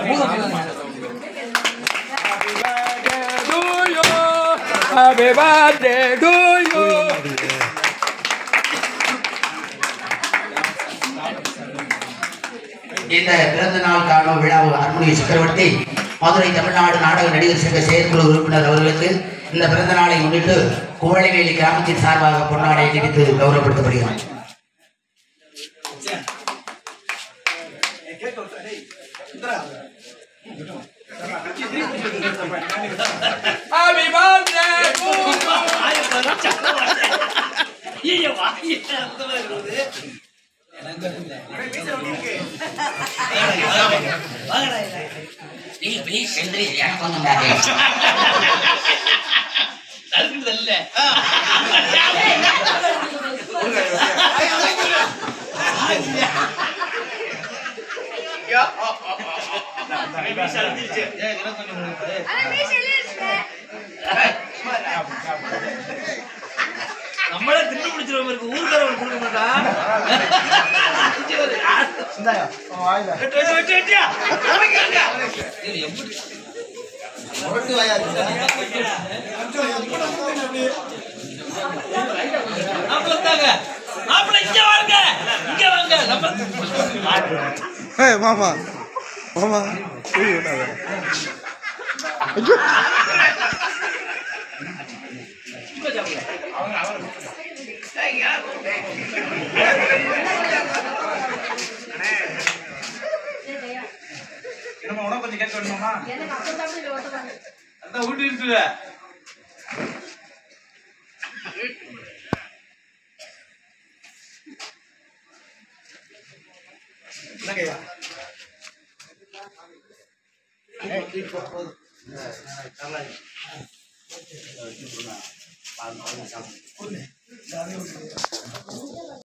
Happy birthday to you. இந்த பிறந்த நாள் காணும் விழாவு அருள்மொழி சக்கரவர்த்தி மதுரை தமிழ்நாடு நாடக நடிகர் சங்க செயற்குழு உறுப்பினர் அவர்களுக்கு இந்த பிறந்த நாளை முன்னிட்டு குவளைவேலி கிராமத்தின் சார்பாக பொன்னாடை அணிவித்து கௌரவப்படுத்தப்படுகிறார் Happy birthday to you. Please please செந்திரி எனக்கு கொஞ்சம் தாங்க. நம்மளே திண்டு பிடிச்சிருவோம் இருக்கு ஊருக்காரவங்க கொடுக்க மாட்டான் வெட்டு, வெட்டு, வெட்டு, வெட்டியா? இது எப்படி? மாப்பிள்ளை தாங்க. மாப்பிள்ளை இங்க வாங்க இங்க வாங்க நம்ம ஏய் மாமா மாமா ஏய் விடாத என்னம்மா உனக்கு கொஞ்சம் கேட்க வேணுமாமா அதான் ஊட்டி இருக்குல்ல